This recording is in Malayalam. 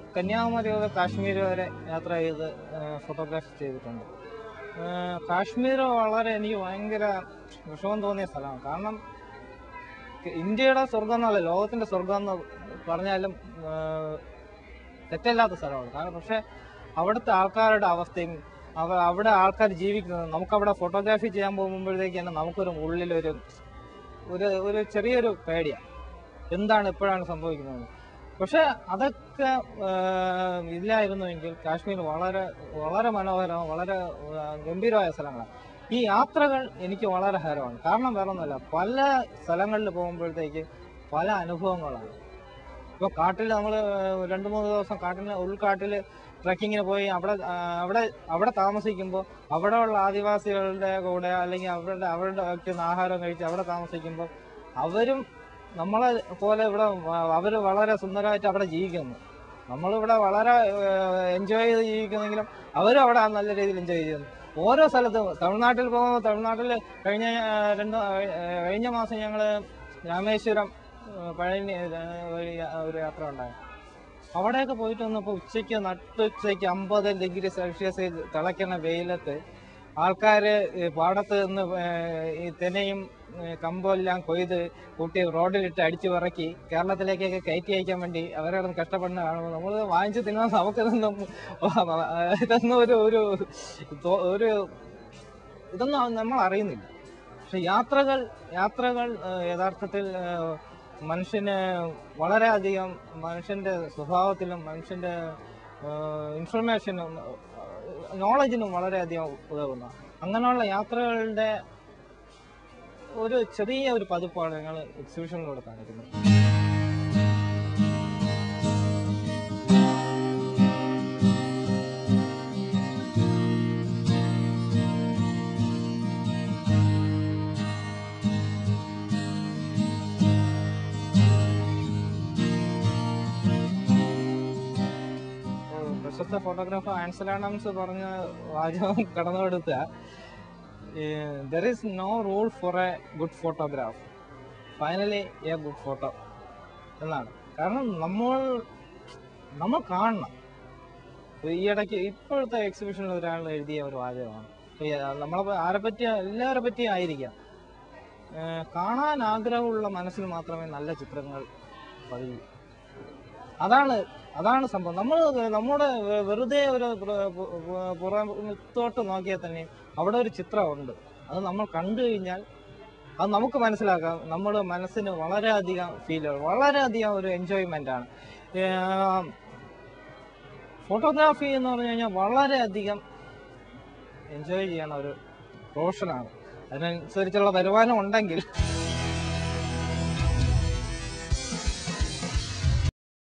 കന്യാകുമാരി മുതൽ കാശ്മീർ വരെ യാത്ര ചെയ്ത് ഫോട്ടോഗ്രാഫി ചെയ്തിട്ടുണ്ട് ആ, കാശ്മീർ വളരെ എനിക്ക് ഭയങ്കര വിഷമം തോന്നിയ സ്ഥലമാണ് കാരണം ഇന്ത്യയുടെ സ്വർഗം എന്നല്ല ലോകത്തിന്റെ സ്വർഗം എന്ന് പറഞ്ഞാലും ആ, തെറ്റല്ലാത്ത സ്ഥലമാണ് കാരണം പക്ഷെ അവിടുത്തെ ആൾക്കാരുടെ അവസ്ഥയും അവ അവിടെ ആൾക്കാർ ജീവിക്കുന്നത് നമുക്കവിടെ ഫോട്ടോഗ്രാഫി ചെയ്യാൻ പോകുമ്പോഴത്തേക്ക് തന്നെ നമുക്കൊരു ഉള്ളിലൊരു ഒരു ഒരു ചെറിയൊരു പേടിയാണ് എന്താണ് എപ്പോഴാണ് സംഭവിക്കുന്നത് പക്ഷെ അതൊക്കെ ആ, ഇല്ലായിരുന്നുവെങ്കിൽ കാശ്മീർ വളരെ വളരെ മനോഹരവും വളരെ ആ, ഗംഭീരമായ സ്ഥലങ്ങളാണ് ഈ യാത്രകൾ എനിക്ക് വളരെ ഹരമാണ് കാരണം വേറെ ഒന്നുമല്ല പല സ്ഥലങ്ങളിൽ പോകുമ്പോഴത്തേക്ക് പല അനുഭവങ്ങളാണ് ഇപ്പൊ കാട്ടിൽ നമ്മൾ രണ്ട് മൂന്ന് ദിവസം കാട്ടിന് ഉൾക്കാട്ടിൽ ട്രക്കിങ്ങിന് പോയി അവിടെ ആ, അവിടെ അവിടെ താമസിക്കുമ്പോൾ അവിടെയുള്ള ആദിവാസികളുടെ കൂടെ അല്ലെങ്കിൽ അവരുടെ അവരുടെ വയ്ക്കുന്ന ആഹാരം കഴിച്ച് അവിടെ താമസിക്കുമ്പോൾ അവരും നമ്മളെ പോലെ ഇവിടെ അവർ വളരെ സുന്ദരമായിട്ട് അവിടെ ജീവിക്കുന്നു നമ്മളിവിടെ വളരെ എൻജോയ് ചെയ്ത് ജീവിക്കുന്നെങ്കിലും അവരും അവിടെ നല്ല രീതിയിൽ എൻജോയ് ചെയ്യുന്നു ഓരോ സ്ഥലത്തും തമിഴ്നാട്ടിൽ പോകുമ്പോൾ തമിഴ്നാട്ടിൽ കഴിഞ്ഞ ആ, രണ്ട് ആ, കഴിഞ്ഞ മാസം ഞങ്ങൾ രാമേശ്വരം ആ, പഴനി ആ, വഴി ഒരു യാത്ര ഉണ്ടായി അവിടെയൊക്കെ പോയിട്ട് വന്നപ്പോൾ ഉച്ചയ്ക്ക് നട്ടുച്ചയ്ക്ക് അമ്പത് ഡിഗ്രി സെൽഷ്യസ് തിളയ്ക്കുന്ന വെയിലത്ത് ആൾക്കാര് ഈ പാടത്ത് നിന്ന് ഏർ ഈ തെനയും ഏർ കമ്പെല്ലാം കൊയ്ത് കൂട്ടി റോഡിലിട്ട് അടിച്ചു വിറക്കി കേരളത്തിലേക്കൊക്കെ കയറ്റി അയക്കാൻ വേണ്ടി അവരവിടെ കഷ്ടപ്പെടുന്ന കാണുമ്പോൾ നമ്മൾ വാങ്ങിച്ച് തിന്നാൻ നമുക്കിതൊന്നും ഇതൊന്നും ഒരു ഒരു തോ- ഒരു ഇതൊന്നും നമ്മൾ അറിയുന്നില്ല പക്ഷെ യാത്രകൾ യാത്രകൾ ഏഹ്, യഥാർത്ഥത്തിൽ ഏഹ്, മനുഷ്യന് വളരെയധികം മനുഷ്യന്റെ സ്വഭാവത്തിലും മനുഷ്യന്റെ ഇൻഫർമേഷനും നോളജിനും വളരെയധികം ഉതകുന്ന അങ്ങനെയുള്ള യാത്രകളുടെ ഒരു ചെറിയ ഒരു പതിപ്പാണ് ഞങ്ങൾ എക്സിബിഷനിലൂടെ കാണിക്കുന്നത് ഏഹ് പ്രശസ്ത ഫോട്ടോഗ്രാഫർ ആൻസൽ ആഡംസ് പറഞ്ഞ വാചകം കടന്നുകൊടുത്ത there is no rule for a good photograph finally a good photo എന്നാണ് കാരണം നമ്മൾ നമ്മൾ കാണണം ഇപ്പൊ ഈ ഇടയ്ക്ക് ഇപ്പോഴത്തെ എക്സിബിഷനിൽ ഒരാൾ എഴുതിയ ഒരു വാചകമാണ് ഇപ്പൊ ഈ, ആ, നമ്മളെ ആരെ പറ്റി എല്ലാവരെ പറ്റിയും ആയിരിക്കാം ഏഹ് കാണാൻ ആഗ്രഹമുള്ള മനസ്സിൽ മാത്രമേ നല്ല ചിത്രങ്ങൾ പതിയൂ അതാണ് അതാണ് സംഭവം നമ്മൾ നമ്മുടെ വെ- വെറുതെ ഒരു പുറ- പു- പു- പുറത്തോട്ട് നോക്കിയാൽ തന്നെ അവിടെ ഒരു ചിത്രമുണ്ട് അത് നമ്മൾ കണ്ടു കഴിഞ്ഞാൽ അത് നമുക്ക് മനസ്സിലാക്കാം നമ്മുടെ മനസ്സിന് വളരെയധികം ഫീൽ വളരെയധികം ഒരു എൻജോയ്മെന്റ് ആണ് ഫോട്ടോഗ്രാഫി എന്ന് പറഞ്ഞു കഴിഞ്ഞാൽ വളരെയധികം എൻജോയ് ചെയ്യണ ഒരു പ്രൊഫഷനാണ് അതിനനുസരിച്ചുള്ള വരുമാനം ഉണ്ടെങ്കിൽ